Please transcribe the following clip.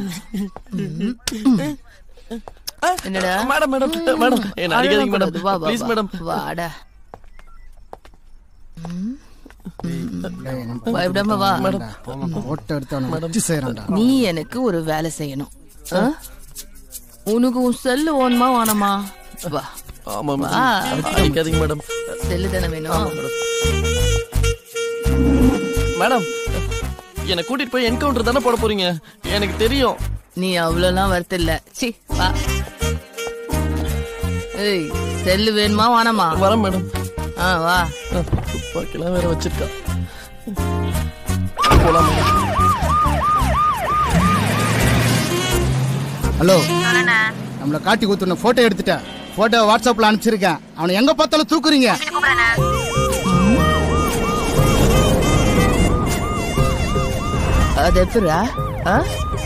என்னடா madam madam madam என்ன அடிக்காதீங்க மேடம் வா, வா, ப்ளீஸ் வா. மேடம் வாடா பயப்படாம வா ஓட்ட எடுத்தவன வச்சு செய்யறான்டா நீ எனக்கு ஒரு வேலை செய்யணும் ஆ? உனக்கு உன் செல்லு ஓணுமா வேணாமா வா ஆமா வா மேடம் அடிக்காதீங்க மேடம் செல்லு தானே வேணும் மேடம் என்னை கூட்டிட்டு போய் என்கவுண்டர் தானே போட போறீங்க எனக்கு தெரியும் நீ அவ்வளவுலாம் வருத்த இல்ல சி வா ஏய் செல்லு வேணுமா வேணாமா வரேன் மேடம் ஆ வா துப்பாக்கிலாம் வேற வச்சிருக்கா போலாம் மேடம் ஹலோ நம்மள காட்டி குத்துன போட்டோ எடுத்துட்டேன் போட்டோ வாட்ஸ்அப்ல அனுப்பிச்சிருக்கேன் அவனை எங்க பார்த்தாலும் தூக்குறீங்க அது எப்படா ஆ